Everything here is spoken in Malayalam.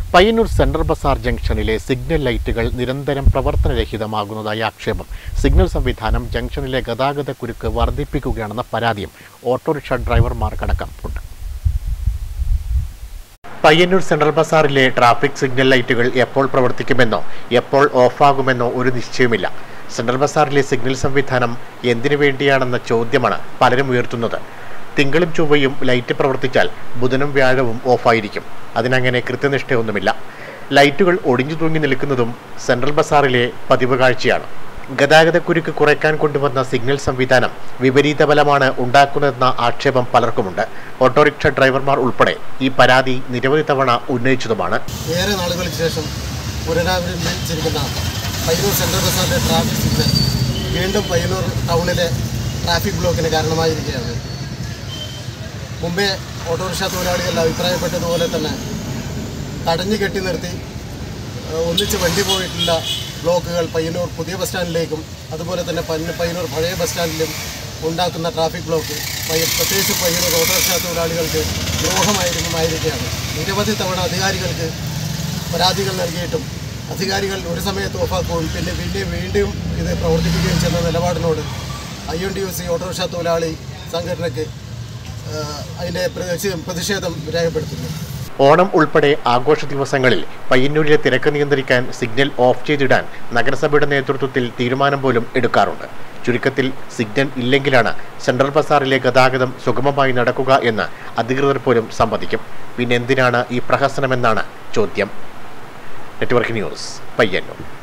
പയ്യന്നൂർ സെൻട്രൽ ബസാർ ജംഗ്ഷനിലെ സിഗ്നൽ ലൈറ്റുകൾ നിരന്തരം പ്രവർത്തനരഹിതമാകുന്നതായി ആക്ഷേപം സിഗ്നൽ സംവിധാനം ജംഗ്ഷനിലെ ഗതാഗത കുരുക്ക് വർദ്ധിപ്പിക്കുകയാണെന്ന പരാതിയും ഓട്ടോറിക്ഷ ഡ്രൈവർമാർക്കടക്കം ഉണ്ട് പയ്യന്നൂർ സെൻട്രൽ ബസാറിലെ ട്രാഫിക് സിഗ്നൽ ലൈറ്റുകൾ എപ്പോൾ പ്രവർത്തിക്കുമെന്നോ എപ്പോൾ ഓഫാകുമെന്നോ ഒരു നിശ്ചയമില്ല സെൻട്രൽ ബസാറിലെ സിഗ്നൽ സംവിധാനം എന്തിനു വേണ്ടിയാണെന്ന ചോദ്യമാണ് പലരും ഉയർത്തുന്നത് തിങ്കളും ചൊവ്വയും ലൈറ്റ് പ്രവർത്തിച്ചാൽ ബുധനും വ്യാഴവും ഓഫായിരിക്കും അതിനങ്ങനെ കൃത്യനിഷ്ഠയൊന്നുമില്ല ലൈറ്റുകൾ ഒടിഞ്ഞു തൂങ്ങി നിൽക്കുന്നതും സെൻട്രൽ ബസാറിലെ പതിവ് കാഴ്ചയാണ് ഗതാഗതക്കുരുക്ക് കുറയ്ക്കാൻ കൊണ്ടുവന്ന സിഗ്നൽ സംവിധാനം വിപരീത ഫലമാണ് ഉണ്ടാക്കുന്നതെന്ന ആക്ഷേപം പലർക്കുമുണ്ട് ഓട്ടോറിക്ഷ ഡ്രൈവർമാർ ഉൾപ്പെടെ ഈ പരാതി നിരവധി തവണ ഉന്നയിച്ചതുമാണ് ഏറെ നാളുകൾക്ക് ശേഷം പുനരാരംഭിച്ചിരിക്കുന്ന പയ്യന്നൂർ സെൻട്രൽ ബസാറിലെ ട്രാഫിക് സിഗ്നൽ വീണ്ടും പയ്യന്നൂർ ടൗണിലെ ട്രാഫിക് ബ്ലോക്കിന് കാരണമായിരിക്കുകയാണ് മുമ്പേ ഓട്ടോറിക്ഷ തൊഴിലാളികൾ അഭിപ്രായപ്പെട്ടതുപോലെ തന്നെ തടഞ്ഞു കെട്ടി നിർത്തി ഏഹ്, ഒന്നിച്ച് വണ്ടി പോയിട്ടുള്ള ബ്ലോക്കുകൾ പയ്യന്നൂർ പുതിയ ബസ് സ്റ്റാൻഡിലേക്കും അതുപോലെ തന്നെ പയ്യ- പയ്യന്നൂർ പഴയ ബസ് സ്റ്റാൻഡിലും ഉണ്ടാക്കുന്ന ട്രാഫിക് ബ്ലോക്ക് പയ്യ- പ്രത്യേകിച്ച് പയ്യന്നൂർ ഓട്ടോറിക്ഷ തൊഴിലാളികൾക്ക് ദ്രോഹമായിരിക്കുമായിരിക്കുകയാണ് നിരവധി തവണ അധികാരികൾക്ക് പരാതികൾ നൽകിയിട്ടും അധികാരികൾ ഒരു സമയത്ത് ഓഫാക്കുകയും പിന്നെ പിന്നെ വീണ്ടും ഇത് പ്രവർത്തിപ്പിക്കുകയും ചെയ്യുന്ന നിലപാടിനോട് I N D U C auto rickshaw തൊഴിലാളി സംഘടനയ്ക്ക് ഏഹ്, അതിൻ്റെ പ്രതി- പ്രതിഷേധം രേഖപ്പെടുത്തുന്നു ഓണം ഉൾപ്പെടെ ആഘോഷ ദിവസങ്ങളിൽ പയ്യന്നൂരിലെ തിരക്ക് നിയന്ത്രിക്കാൻ സിഗ്നൽ ഓഫ് ചെയ്തിടാൻ നഗരസഭയുടെ നേതൃത്വത്തിൽ തീരുമാനം പോലും എടുക്കാറുണ്ട് ചുരുക്കത്തിൽ സിഗ്നൽ ഇല്ലെങ്കിലാണ് സെൻട്രൽ ബസാറിലെ ഗതാഗതം സുഗമമായി നടക്കുക എന്ന് അധികൃതർ പോലും സമ്മതിക്കും പിന്നെ എന്തിനാണ് ഈ പ്രഹസനമെന്നാണ് ചോദ്യം നെറ്റ്വർക്ക് ന്യൂസ് പയ്യന്നൂർ